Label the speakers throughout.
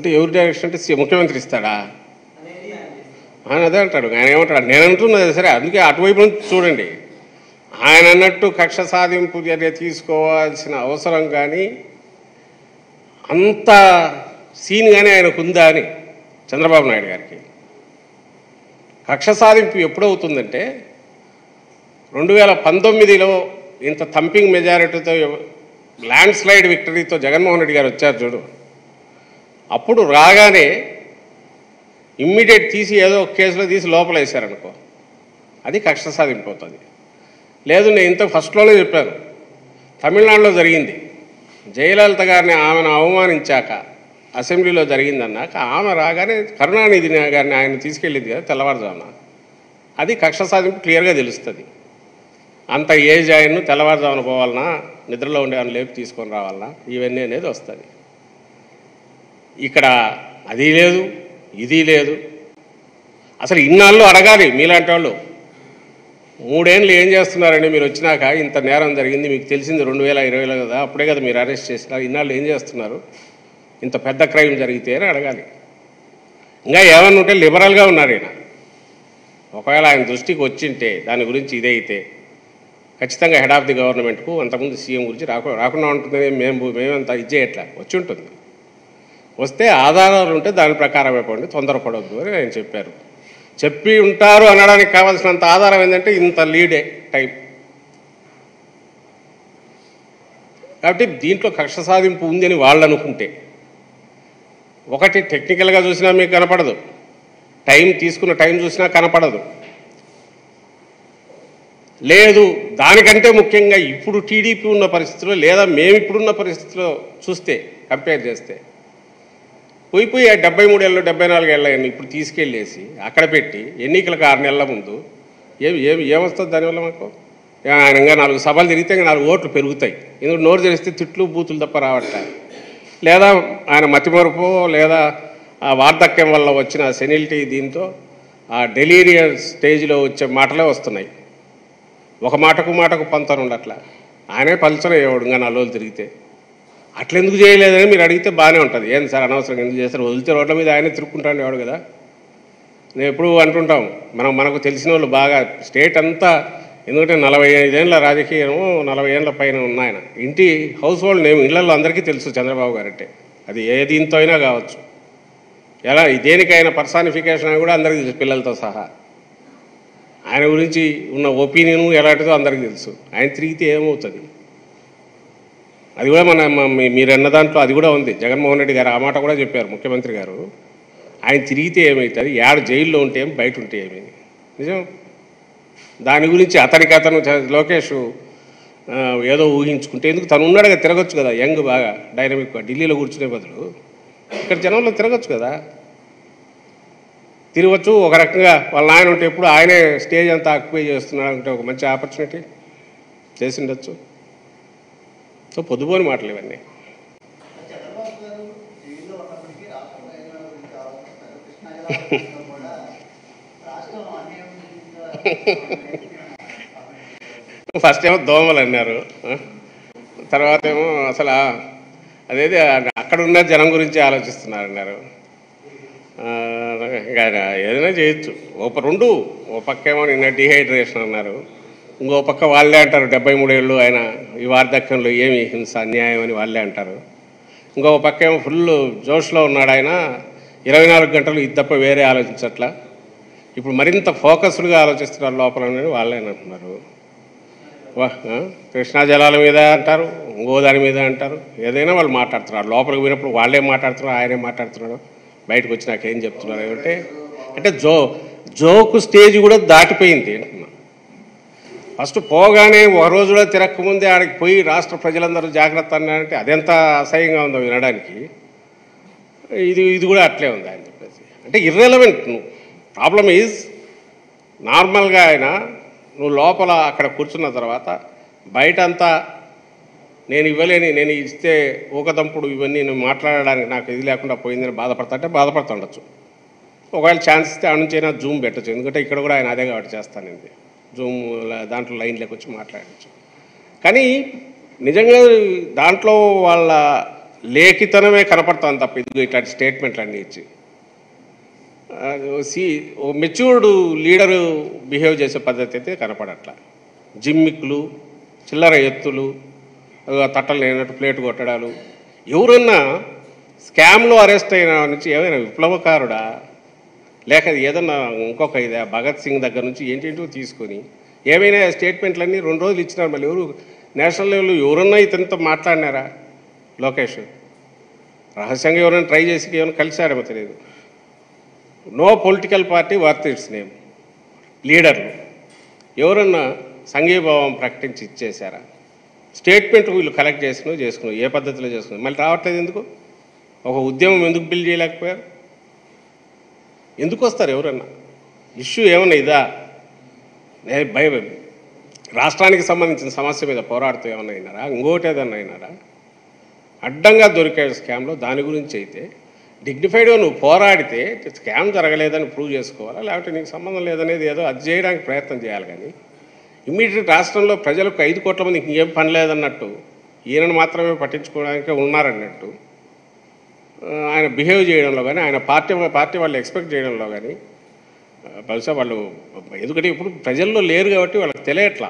Speaker 1: అంటే ఎవరి డైరెక్షన్ అంటే సి- ముఖ్యమంత్రి ఇస్తాడా ఆయన అదే అంటాడు ఆయన ఏమంటాడు నేను అంటున్నది సరే అందుకే అటువైపు నుంచి చూడండి ఆయన అన్నట్టు కక్ష సాధింపు చర్య తీసుకోవాల్సిన అవసరం కానీ అంత సీన్ కానీ ఆయనకు ఉందా అని చంద్రబాబు నాయుడు గారికి కక్ష సాధింపు ఎప్పుడవుతుందంటే రెండు వేల పంతొమ్మిదిలో ఇంత థంపింగ్ మెజారిటీతో ల్యాండ్ స్లైడ్ విక్టరీతో జగన్మోహన్ రెడ్డి గారు వచ్చారు చూడు అప్పుడు రాగానే ఇమ్మీడియట్ తీసి ఏదో ఒక కేసులో తీసి లోపల వేశారనుకో అది కక్ష సాధింపు అవుతుంది లేదు నేను ఇంత ఫస్ట్లోనే చెప్పాను తమిళనాడులో జరిగింది జయలలిత గారిని ఆమెను అవమానించాక అసెంబ్లీలో జరిగిందన్నాక ఆమె రాగానే కరుణానిధి గారిని ఆయన తీసుకెళ్ళింది కదా తెల్లవారుజామున అది కక్ష సాధింపు క్లియర్గా తెలుస్తుంది అంత ఏజ్ ఆయన్ను తెల్లవారుజామున పోవాలన్నా నిద్రలో ఉండే ఆయన లేపి తీసుకొని రావాలన్నా ఇవన్నీ అనేది వస్తుంది ఇక్కడ అది లేదు ఇది లేదు అసలు ఇన్నాళ్ళు అడగాలి మీలాంటి వాళ్ళు మూడేళ్ళు ఏం చేస్తున్నారండి మీరు వచ్చినాక ఇంత నేరం జరిగింది మీకు తెలిసింది రెండు వేల ఇరవైలో కదా అప్పుడే కదా మీరు అరెస్ట్ చేసినారు ఇన్నాళ్ళు ఏం చేస్తున్నారు ఇంత పెద్ద క్రైమ్ జరిగితే అని అడగాలి ఇంకా ఏమన్నా ఉంటే లిబరల్గా ఉన్నారు ఈయన ఒకవేళ ఆయన దృష్టికి వచ్చింటే దాని గురించి ఇదే అయితే ఖచ్చితంగా హెడ్ ఆఫ్ ది గవర్నమెంట్కు అంతకుముందు సీఎం గురించి రాకు రాకుండా ఉంటుంది మేము మేమంతా ఇచ్చేయట్లా వచ్చి ఉంటుంది వస్తే ఆధారాలు ఉంటే దాని ప్రకారం ఇవ్వండి తొందరపడొద్దు అని ఆయన చెప్పారు చెప్పి ఉంటారు అనడానికి కావాల్సినంత ఆధారం ఏంటంటే ఇంత లీడే టైప్ కాబట్టి దీంట్లో కక్ష సాధింపు ఉంది అని వాళ్ళు అనుకుంటే ఒకటి టెక్నికల్గా చూసినా మీకు కనపడదు టైం తీసుకున్న టైం చూసినా కనపడదు లేదు దానికంటే ముఖ్యంగా ఇప్పుడు టీడీపీ ఉన్న పరిస్థితిలో లేదా మేము ఇప్పుడున్న పరిస్థితిలో చూస్తే కంపేర్ చేస్తే పోయి పోయి ఆ డెబ్బై మూడేళ్ళు డెబ్బై నాలుగేళ్ళ ఇప్పుడు తీసుకెళ్ళేసి అక్కడ పెట్టి ఎన్నికలకు ఆరు నెలల ముందు ఏమి ఏమి ఏమొస్తుంది దానివల్ల మాకు ఏ, ఆయన ఇంకా నాలుగు సభలు తిరిగితే ఇంకా నాలుగు ఓట్లు పెరుగుతాయి ఎందుకు నోరు తెరిస్తే తిట్లు బూతులు తప్ప రావట్లే లేదా ఆయన మతిమరుపు లేదా ఆ వార్ధక్యం వల్ల వచ్చిన సెనిలిటీ దీంతో ఆ డెలీరియర్ స్టేజ్లో వచ్చే మాటలే వస్తున్నాయి ఒక మాటకు మాటకు పంతను ఉండట్లా ఆయనే పలుచన అయ్యేవాడు ఇంకా నాలుగు రోజులు తిరిగితే అట్లా ఎందుకు చేయలేదని మీరు అడిగితే బాగానే ఉంటుంది ఏంది సార్ అనవసరం ఎందుకు చేస్తారు వదిలితే రోడ్ల మీద ఆయనే తిరుక్కుంటాను వాడు కదా నేను ఎప్పుడు అంటుంటాం మనం మనకు తెలిసిన వాళ్ళు బాగా స్టేట్ అంతా ఎందుకంటే నలభై ఐదేళ్ళ రాజకీయం నలభై ఏళ్ళ పైన ఉన్నాయన ఇంటి హౌస్ హోల్డ్ నేమ్ ఇళ్లలో అందరికీ తెలుసు చంద్రబాబు గారంటే అది ఏ దీంతో అయినా కావచ్చు ఎలా దేనికైనా పర్సానిఫికేషన్ అని కూడా అందరికీ తెలుసు పిల్లలతో సహా ఆయన గురించి ఉన్న ఒపీనియన్ ఎలాంటిదో అందరికీ తెలుసు ఆయన తిరిగితే ఏమవుతుంది అది కూడా మన మ- మీ- మీరు అన్న దాంట్లో అది కూడా ఉంది జగన్మోహన్ రెడ్డి గారు ఆ మాట కూడా చెప్పారు ముఖ్యమంత్రి గారు ఆయన తిరిగితే ఏమవుతుంది యాడ జైల్లో ఉంటే ఏమి బయట ఉంటే ఏమి నిజం దాని గురించి అతనికి అతను చ- లోకేష్ ఆ, ఏదో ఊహించుకుంటే ఎందుకు తను ఉన్నాడు కదా తిరగచ్చు కదా యంగ్ బాగా డైనమిక్గా ఢిల్లీలో కూర్చునే బదులు ఇక్కడ జనంలో తిరగచ్చు కదా తిరగచ్చు ఒక రకంగా వాళ్ళ నాయన ఉంటే ఎప్పుడు ఆయనే స్టేజ్ అంతా ఆక్యుపై చేస్తున్నాడు అంటే ఒక మంచి ఆపర్చునిటీ చేసిండొచ్చు సో పొద్దుపోని మాటలు ఇవన్నీ
Speaker 2: చంద్రబాబు గారు జైల్లో ఉన్నప్పటికీ రాష్ట్ర ప్రయోజనాల గురించి ఆలోచిస్తారు కృష్ణా జిల్లా ప్రజలు కూడా రాష్ట్రం అన్యాయం
Speaker 1: ఫస్ట్ ఏమో దోమలు అన్నారు ఆ? తర్వాత ఏమో అసలు ఆ- అదేది అక్కడ ఉన్న జనం గురించి ఆలోచిస్తున్నారు అన్నారు ఆ, ఇంకా ఆయన ఏదైనా చేయొచ్చు ఓ ప- రెండు ఓ పక్క ఏమో నిన్న డిహైడ్రేషన్ అన్నారు ఇంకో పక్క వాళ్ళే అంటారు డెబ్బై మూడేళ్ళు ఆయన ఈ వార్ధక్యంలో ఏమి హింస అన్యాయం అని వాళ్ళే అంటారు ఇంకో పక్క ఏమో ఫుల్ జోష్లో ఉన్నాడు ఆయన ఇరవై నాలుగు గంటలు ఇది తప్ప వేరే ఆలోచించట్లా ఇప్పుడు మరింత ఫోకస్డ్గా ఆలోచిస్తున్నారు లోపల అని వాళ్ళే అంటున్నారు వా ఆ? కృష్ణా జలాల మీద అంటారు ఇంకో దాని మీద అంటారు ఏదైనా వాళ్ళు మాట్లాడుతున్నారు లోపలికి పోయినప్పుడు వాళ్ళే మాట్లాడుతున్నారు ఆయనే మాట్లాడుతున్నాడు బయటకు వచ్చి నాకేం చెప్తున్నారు ఏమంటే అంటే జో జోకు స్టేజ్ కూడా దాటిపోయింది అంటున్నా ఫస్ట్ పోగానే ఒక రోజు కూడా తిరగకముందే ఆడికి పోయి రాష్ట్ర ప్రజలందరూ జాగ్రత్త అన్నారంటే అదెంత అసహ్యంగా ఉందో వినడానికి ఇది ఇది కూడా అట్లే ఉంది ఆయన చెప్పేసి అంటే ఇర్రెలవెంట్ ప్రాబ్లమ్ ఈజ్ నార్మల్గా ఆయన నువ్వు లోపల అక్కడ కూర్చున్న తర్వాత బయట అంతా నేను ఇవ్వలేని నేను ఇస్తే ఊకదంపుడు ఇవన్నీ నేను మాట్లాడడానికి నాకు ఇది లేకుండా పోయిందని బాధపడతా అంటే బాధపడుతుండొచ్చు ఒకవేళ ఛాన్స్ ఇస్తే ఆ నుంచి అయినా జూమ్ పెట్టచ్చు ఎందుకంటే ఇక్కడ కూడా ఆయన అదే కాబట్టి చేస్తానండి జూమ్ ల- దాంట్లో లైన్లోకి వచ్చి మాట్లాడచ్చు కానీ నిజంగా దాంట్లో వాళ్ళ లేఖితనమే కనపడతాను తప్ప ఇదిగో ఇట్లాంటి స్టేట్మెంట్లు అన్నీ ఇచ్చి అది ఓ సి ఓ మెచ్యూర్డ్ లీడరు బిహేవ్ చేసే పద్ధతి అయితే కనపడట్లా జిమ్మిక్లు చిల్లర ఎత్తులు ఆ తట్టలు లేనట్టు ప్లేట్ కొట్టడాలు ఎవరన్నా స్కామ్లో అరెస్ట్ అయిన నుంచి ఏమైనా విప్లవకారుడా లేక ఏదన్నా ఇంకొక ఇదే భగత్ సింగ్ దగ్గర నుంచి ఏంటేంటో తీసుకొని ఏమైనా స్టేట్మెంట్లన్నీ రెండు రోజులు ఇచ్చినారు మళ్ళీ ఎవరు నేషనల్ లెవెల్లో ఎవరన్నా ఇతనితో మాట్లాడినారా లోకేష్ రహస్యంగా ఎవరైనా ట్రై చేసి ఏమైనా కలిశారేమో తెలియదు no political party worth its name లీడర్లు ఎవరన్నా సంఘీభావం ప్రకటించి ఇచ్చేశారా స్టేట్మెంట్ వీళ్ళు కలెక్ట్ చేసుకుని చేసుకున్నారు ఏ పద్ధతిలో చేసుకున్నారు మళ్ళీ రావట్లేదు ఎందుకు ఒక ఉద్యమం ఎందుకు బిల్ చేయలేకపోయారు ఎందుకు వస్తారు ఎవరన్నా ఇష్యూ ఏమన్నా ఇదా నే- భయ రాష్ట్రానికి సంబంధించిన సమస్య మీద పోరాడుతూ ఏమన్నా అయినారా ఇంకోటి ఏదన్నా అయినారా అడ్డంగా దొరికే స్కామ్లో దాని గురించి అయితే డిగ్నిఫైడ్గా నువ్వు పోరాడితే స్కామ్ జరగలేదని ప్రూవ్ చేసుకోవాలా లేకపోతే నీకు సంబంధం లేదనేది ఏదో అది చేయడానికి ప్రయత్నం చేయాలి కానీ ఇమ్మీడియట్ రాష్ట్రంలో ప్రజలకు ఐదు కోట్ల మందికి ఇంకేం పని లేదన్నట్టు ఈయనను మాత్రమే పట్టించుకోవడానికే ఉన్నారన్నట్టు ఆ, ఆయన బిహేవ్ చేయడంలో కానీ ఆయన పార్టీ పార్టీ వాళ్ళు ఎక్స్పెక్ట్ చేయడంలో కానీ ఆ, బహుశా వాళ్ళు ఎందుకంటే ఇప్పుడు ప్రజల్లో లేరు కాబట్టి వాళ్ళకి తెలియట్లా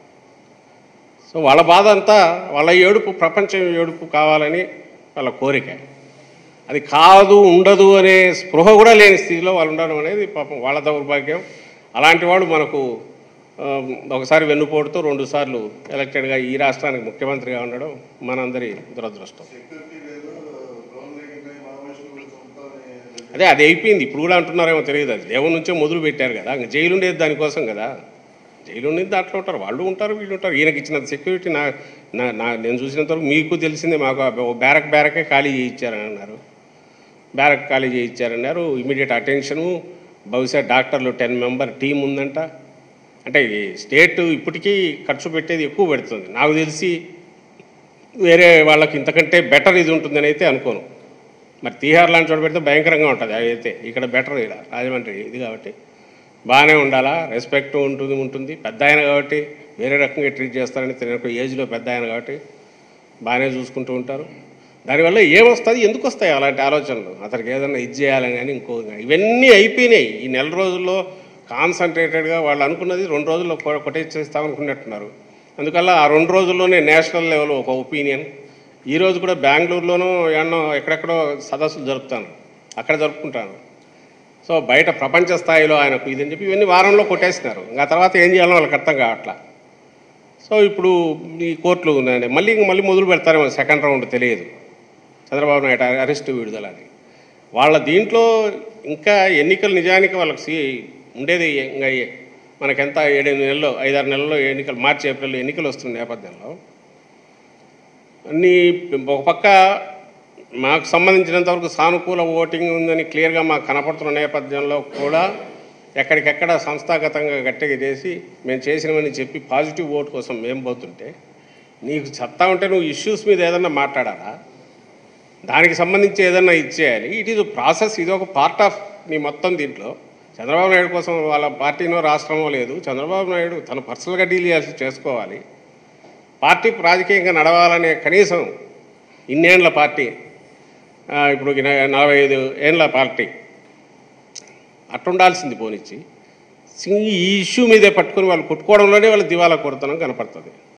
Speaker 1: సో వాళ్ళ బాధ అంతా వాళ్ళ ఏడుపు ప్రపంచం ఏడుపు కావాలని వాళ్ళ కోరిక అది కాదు ఉండదు అనే స్పృహ కూడా లేని స్థితిలో వాళ్ళు ఉండడం అనేది పాపం వాళ్ళ దౌర్భాగ్యం అలాంటి వాడు మనకు ఆ, ఒకసారి వెన్నుపోటుతో రెండుసార్లు ఎలక్టెడ్గా ఈ రాష్ట్రానికి ముఖ్యమంత్రిగా ఉండడం మనందరి దురదృష్టం
Speaker 3: సెక్యూరిటీ లేదు డ్రోన్ లేకుండా మావోయిస్టులు చంపుతారని
Speaker 1: అదే అది అయిపోయింది ఇప్పుడు కూడా అంటున్నారేమో తెలియదు అది దేవుడి నుంచే మొదలు పెట్టారు కదా ఇంకా జైలు ఉండేది దానికోసం కదా జైలు ఉండేది దాంట్లో ఉంటారు వాళ్ళు ఉంటారు వీళ్ళు ఉంటారు ఈయనకి ఇచ్చిన సెక్యూరిటీ నా నా నా నేను చూసినంత వరకు మీకు తెలిసిందే మాకు ఆ ఓ బ్యారక్ బ్యారకే ఖాళీ చేయించారని అన్నారు బ్యారక్ ఖాళీ చేయించారన్నారు ఇమీడియట్ అటెన్షను బహుశా డాక్టర్లు టెన్ మెంబర్ టీం ఉందంట అంటే ఈ స్టేట్ ఇప్పటికీ ఖర్చు పెట్టేది ఎక్కువ పెడుతుంది నాకు తెలిసి వేరే వాళ్ళకి ఇంతకంటే బెటర్ ఇది ఉంటుందని అయితే అనుకోను మరి తీహార్ లాంటి చోట పెడితే భయంకరంగా ఉంటుంది అవి అయితే ఇక్కడ బెటర్ ఇక్కడ రాజమండ్రి ఇది కాబట్టి బాగానే ఉండాలా రెస్పెక్ట్ ఉంటుంది ఉంటుంది పెద్ద ఆయన కాబట్టి వేరే రకంగా ట్రీట్ చేస్తారని తినకు ఏజ్లో పెద్ద ఆయన కాబట్టి బాగానే చూసుకుంటూ ఉంటారు దానివల్ల ఏమొస్తుంది ఎందుకు వస్తాయి అలాంటి ఆలోచనలు అతనికి ఏదైనా ఇది చేయాలని కానీ ఇంకో ఇవన్నీ అయిపోయినాయి ఈ నెల రోజుల్లో కాన్సన్ట్రేటెడ్గా వాళ్ళు అనుకున్నది రెండు రోజుల్లో కొ- కొట్టేసేస్తామనుకున్నట్టున్నారు అందువల్ల ఆ రెండు రోజుల్లోనే నేషనల్ లెవెల్ ఒక ఒపీనియన్ ఈ రోజు కూడా బెంగళూరులోనూ ఎన్నో ఎక్కడెక్కడో సదస్సులు జరుపుతాను అక్కడ జరుపుకుంటాను సో బయట ప్రపంచ స్థాయిలో ఆయనకు ఇదని చెప్పి ఇవన్నీ వారంలో కొట్టేసినారు ఇంకా తర్వాత ఏం చేయాలో వాళ్ళకి అర్థం కావట్లా సో ఇప్పుడు ఈ కోర్టులు ఉన్నాయండి మళ్ళీ ఇంక మళ్ళీ మొదలు పెడతారేమో సెకండ్ రౌండ్ తెలియదు చంద్రబాబు నాయుడు అరెస్ట్ విడుదల అని వాళ్ళ దీంట్లో ఇంకా ఎన్నికలు నిజానికి వాళ్ళకి సి ఉండేది ఇంకా ఏ- మనకెంత ఏడెనిమిది నెలల్లో ఐదారు నెలల్లో ఎన్నికలు మార్చి ఏప్రిల్లో ఎన్నికలు వస్తున్న నేపథ్యంలో అన్నీ ఒక పక్క మాకు సంబంధించినంత వరకు సానుకూల ఓటింగ్ ఉందని క్లియర్గా మాకు కనపడుతున్న నేపథ్యంలో కూడా ఎక్కడికెక్కడ సంస్థాగతంగా గట్టిగా చేసి మేము చేసినవని చెప్పి పాజిటివ్ ఓట్ కోసం మేము పోతుంటే నీకు చెప్తా ఉంటే నువ్వు ఇష్యూస్ మీద ఏదన్నా మాట్లాడాలా దానికి సంబంధించి ఏదన్నా ఇచ్చేయాలి ఇట్ ఈజ్ ప్రాసెస్ ఇది ఒక పార్ట్ ఆఫ్ నీ మొత్తం దీంట్లో చంద్రబాబు నాయుడు కోసం వాళ్ళ పార్టీనో రాష్ట్రమో లేదు చంద్రబాబు నాయుడు తను పర్సనల్గా డీల్ చేయాల్సి చేసుకోవాలి పార్టీ రాజకీయంగా నడవాలనే కనీసం ఇన్నేండ్ల పార్టీ ఆ, ఇప్పుడు ఈ న- నలభై ఐదు ఏండ్ల పార్టీ అట్టుండాల్సింది పోనిచ్చి సి- ఈ ఇష్యూ మీదే పట్టుకొని వాళ్ళు కొట్టుకోవడంలోనే వాళ్ళు దివాలా కొడుతున్నాం కనపడుతుంది